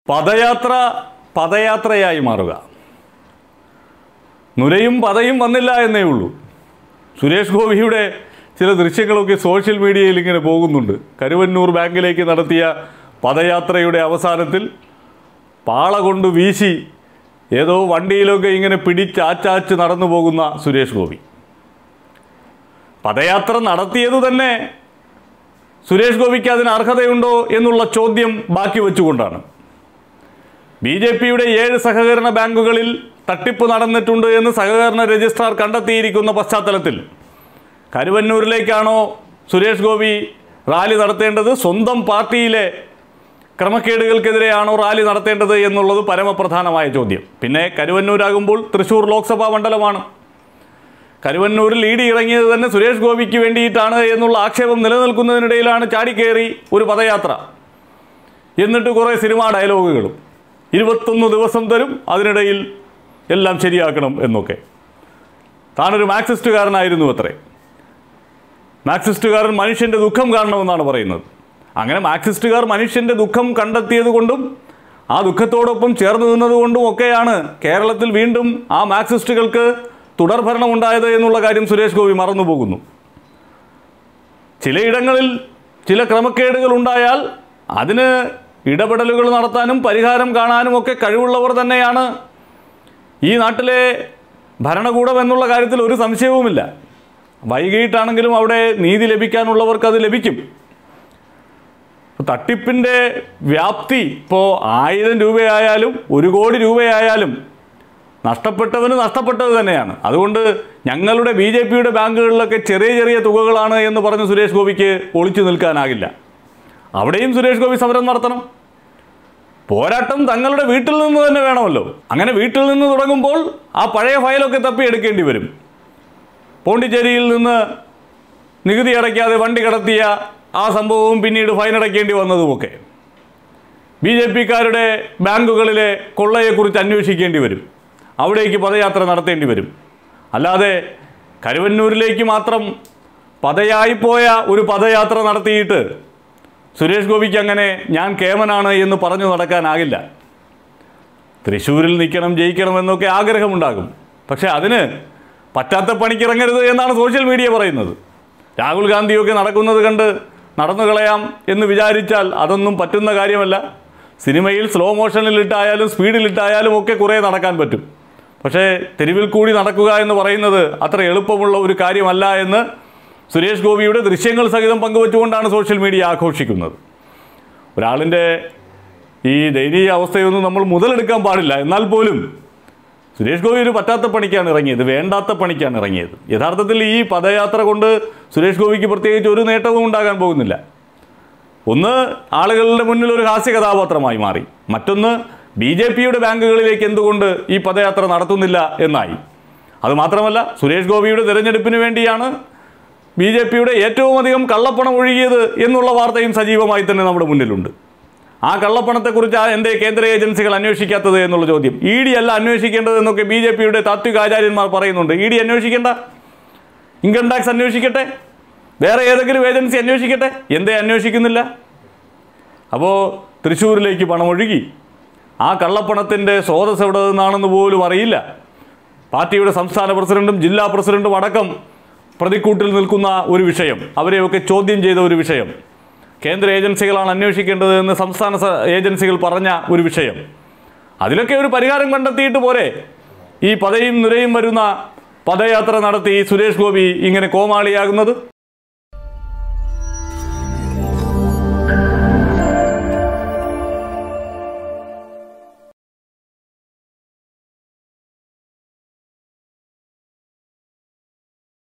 പദയാത്ര പദയാത്രയായി മാറുക നുരയും പതയും വന്നില്ല എന്നേ ഉള്ളൂ സുരേഷ് ഗോപിയുടെ ചില ദൃശ്യങ്ങളൊക്കെ സോഷ്യൽ മീഡിയയിൽ ഇങ്ങനെ പോകുന്നുണ്ട് കരുവന്നൂർ ബാങ്കിലേക്ക് നടത്തിയ പദയാത്രയുടെ അവസാനത്തിൽ പാള കൊണ്ട് വീശി ഏതോ വണ്ടിയിലൊക്കെ ഇങ്ങനെ പിടിച്ചാച്ചാച്ച് നടന്നു പോകുന്ന സുരേഷ് ഗോപി പദയാത്ര നടത്തിയത് തന്നെ സുരേഷ് ഗോപിക്ക് അതിന് അർഹതയുണ്ടോ എന്നുള്ള ചോദ്യം ബാക്കി വെച്ചുകൊണ്ടാണ് ബി ജെ പിയുടെ ഏഴ് സഹകരണ ബാങ്കുകളിൽ തട്ടിപ്പ് നടന്നിട്ടുണ്ട് എന്ന് സഹകരണ രജിസ്ട്രാർ കണ്ടെത്തിയിരിക്കുന്ന പശ്ചാത്തലത്തിൽ കരുവന്നൂരിലേക്കാണോ സുരേഷ് ഗോപി റാലി നടത്തേണ്ടത് സ്വന്തം പാർട്ടിയിലെ ക്രമക്കേടുകൾക്കെതിരെയാണോ റാലി നടത്തേണ്ടത് എന്നുള്ളത് പരമപ്രധാനമായ ചോദ്യം പിന്നെ കരുവന്നൂരാകുമ്പോൾ തൃശ്ശൂർ ലോക്സഭാ മണ്ഡലമാണ് കരുവന്നൂരിൽ ഇ ഡി ഇറങ്ങിയത് തന്നെ സുരേഷ് ഗോപിക്ക് വേണ്ടിയിട്ടാണ് എന്നുള്ള ആക്ഷേപം നിലനിൽക്കുന്നതിനിടയിലാണ് ചാടിക്കയറി ഒരു പദയാത്ര എന്നിട്ട് കുറേ സിനിമാ ഡയലോഗുകളും ഇരുപത്തൊന്ന് ദിവസം തരും അതിനിടയിൽ എല്ലാം ശരിയാക്കണം എന്നൊക്കെ താനൊരു മാർക്സിസ്റ്റുകാരനായിരുന്നു അത്രേ മാർക്സിസ്റ്റുകാരൻ മനുഷ്യൻ്റെ ദുഃഖം കാണണമെന്നാണ് പറയുന്നത് അങ്ങനെ മാർക്സിസ്റ്റുകാർ മനുഷ്യൻ്റെ ദുഃഖം കണ്ടെത്തിയത് കൊണ്ടും ആ ദുഃഖത്തോടൊപ്പം ചേർന്ന് നിന്നതുകൊണ്ടും ഒക്കെയാണ് കേരളത്തിൽ വീണ്ടും ആ മാർക്സിസ്റ്റുകൾക്ക് തുടർഭരണം ഉണ്ടായത് എന്നുള്ള കാര്യം സുരേഷ് ഗോപി മറന്നു പോകുന്നു ചിലയിടങ്ങളിൽ ചില ക്രമക്കേടുകൾ ഉണ്ടായാൽ അതിന് ഇടപെടലുകൾ നടത്താനും പരിഹാരം കാണാനും ഒക്കെ കഴിവുള്ളവർ തന്നെയാണ് ഈ നാട്ടിലെ ഭരണകൂടം എന്നുള്ള കാര്യത്തിൽ ഒരു സംശയവുമില്ല വൈകിട്ടാണെങ്കിലും അവിടെ നീതി ലഭിക്കാനുള്ളവർക്ക് അത് ലഭിക്കും തട്ടിപ്പിൻ്റെ വ്യാപ്തി ഇപ്പോൾ ആയിരം രൂപയായാലും ഒരു കോടി രൂപയായാലും നഷ്ടപ്പെട്ടവന് നഷ്ടപ്പെട്ടത് തന്നെയാണ് അതുകൊണ്ട് ഞങ്ങളുടെ ബി ജെ പിയുടെ ബാങ്കുകളിലൊക്കെ ചെറിയ ചെറിയ തുകകളാണ് എന്ന് പറഞ്ഞ് സുരേഷ് ഗോപിക്ക് ഒളിച്ചു നിൽക്കാനാകില്ല അവിടെയും സുരേഷ് ഗോപി സമരം നടത്തണം പോരാട്ടം തങ്ങളുടെ വീട്ടിൽ നിന്ന് തന്നെ വേണമല്ലോ അങ്ങനെ വീട്ടിൽ നിന്ന് തുടങ്ങുമ്പോൾ ആ പഴയ ഫയലൊക്കെ തപ്പി എടുക്കേണ്ടി വരും പോണ്ടിച്ചേരിയിൽ നിന്ന് നികുതി അടയ്ക്കാതെ വണ്ടി കടത്തിയ ആ സംഭവവും പിന്നീട് ഫൈൻ അടയ്ക്കേണ്ടി വന്നതുമൊക്കെ ബി ജെ പിക്കാരുടെ ബാങ്കുകളിലെ കൊള്ളയെക്കുറിച്ച് അന്വേഷിക്കേണ്ടി വരും അവിടേക്ക് പദയാത്ര നടത്തേണ്ടി വരും അല്ലാതെ കരുവന്നൂരിലേക്ക് മാത്രം പതയായി പോയ ഒരു പദയാത്ര നടത്തിയിട്ട് സുരേഷ് ഗോപിക്ക് അങ്ങനെ ഞാൻ കേമനാണ് എന്ന് പറഞ്ഞു നടക്കാനാകില്ല തൃശ്ശൂരിൽ നിൽക്കണം ജയിക്കണം എന്നൊക്കെ ആഗ്രഹമുണ്ടാകും പക്ഷേ അതിന് പറ്റാത്ത പണിക്കിറങ്ങരുത് എന്നാണ് സോഷ്യൽ മീഡിയ പറയുന്നത് രാഹുൽ ഗാന്ധിയൊക്കെ നടക്കുന്നത് കണ്ട് നടന്നു കളയാം എന്ന് വിചാരിച്ചാൽ അതൊന്നും പറ്റുന്ന കാര്യമല്ല സിനിമയിൽ സ്ലോ മോഷനിലിട്ടായാലും സ്പീഡിലിട്ടായാലും ഒക്കെ കുറേ നടക്കാൻ പറ്റും പക്ഷേ തെരുവിൽ കൂടി നടക്കുക എന്ന് പറയുന്നത് അത്ര എളുപ്പമുള്ള ഒരു കാര്യമല്ല എന്ന് സുരേഷ് ഗോപിയുടെ ദൃശ്യങ്ങൾ സഹിതം പങ്കുവച്ചുകൊണ്ടാണ് സോഷ്യൽ മീഡിയ ആഘോഷിക്കുന്നത് ഒരാളിൻ്റെ ഈ ദയനീയ അവസ്ഥയൊന്നും നമ്മൾ മുതലെടുക്കാൻ പാടില്ല എന്നാൽ പോലും സുരേഷ് ഗോപി ഒരു പറ്റാത്ത പണിക്കാണ് ഇറങ്ങിയത് വേണ്ടാത്ത പണിക്കാണ് ഇറങ്ങിയത് യഥാർത്ഥത്തിൽ ഈ പദയാത്ര കൊണ്ട് സുരേഷ് ഗോപിക്ക് പ്രത്യേകിച്ച് ഒരു നേട്ടവും ഉണ്ടാകാൻ പോകുന്നില്ല ഒന്ന് ആളുകളുടെ മുന്നിൽ ഒരു ഹാസ്യ കഥാപാത്രമായി മാറി മറ്റൊന്ന് ബി ജെ പിയുടെ ബാങ്കുകളിലേക്ക് എന്തുകൊണ്ട് ഈ പദയാത്ര നടത്തുന്നില്ല എന്നായി അതുമാത്രമല്ല സുരേഷ് ഗോപിയുടെ തിരഞ്ഞെടുപ്പിന് വേണ്ടിയാണ് ബി ജെ പിയുടെ ഏറ്റവും അധികം കള്ളപ്പണം ഒഴുകിയത് എന്നുള്ള വാർത്തയും സജീവമായി തന്നെ നമ്മുടെ മുന്നിലുണ്ട് ആ കള്ളപ്പണത്തെക്കുറിച്ച് ആ എന്തേ കേന്ദ്ര ഏജൻസികൾ അന്വേഷിക്കാത്തത് എന്നുള്ള ചോദ്യം ഇ ഡി അല്ല അന്വേഷിക്കേണ്ടത് എന്നൊക്കെ ബി ജെ പിയുടെ താത്വിക ആചാര്യന്മാർ പറയുന്നുണ്ട് ഇ ഡി അന്വേഷിക്കേണ്ട ഇൻകം ടാക്സ് അന്വേഷിക്കട്ടെ വേറെ ഏതെങ്കിലും ഏജൻസി അന്വേഷിക്കട്ടെ എന്തേ അന്വേഷിക്കുന്നില്ല അപ്പോൾ തൃശ്ശൂരിലേക്ക് പണം ഒഴുകി ആ കള്ളപ്പണത്തിൻ്റെ സ്രോതസ് എവിടെ നിന്നാണെന്ന് പോലും അറിയില്ല പാർട്ടിയുടെ സംസ്ഥാന പ്രസിഡന്റും ജില്ലാ പ്രസിഡന്റും അടക്കം പ്രതിക്കൂട്ടിൽ നിൽക്കുന്ന ഒരു വിഷയം അവരെയൊക്കെ ചോദ്യം ചെയ്ത ഒരു വിഷയം കേന്ദ്ര ഏജൻസികളാണ് അന്വേഷിക്കേണ്ടത് എന്ന് സംസ്ഥാന സ- ഏജൻസികൾ പറഞ്ഞ ഒരു വിഷയം അതിലൊക്കെ ഒരു പരിഹാരം കണ്ടെത്തിയിട്ട് പോരെ ഈ പതയും നുരയും വരുന്ന പദയാത്ര നടത്തി സുരേഷ് ഗോപി ഇങ്ങനെ കോമാളിയാകുന്നത്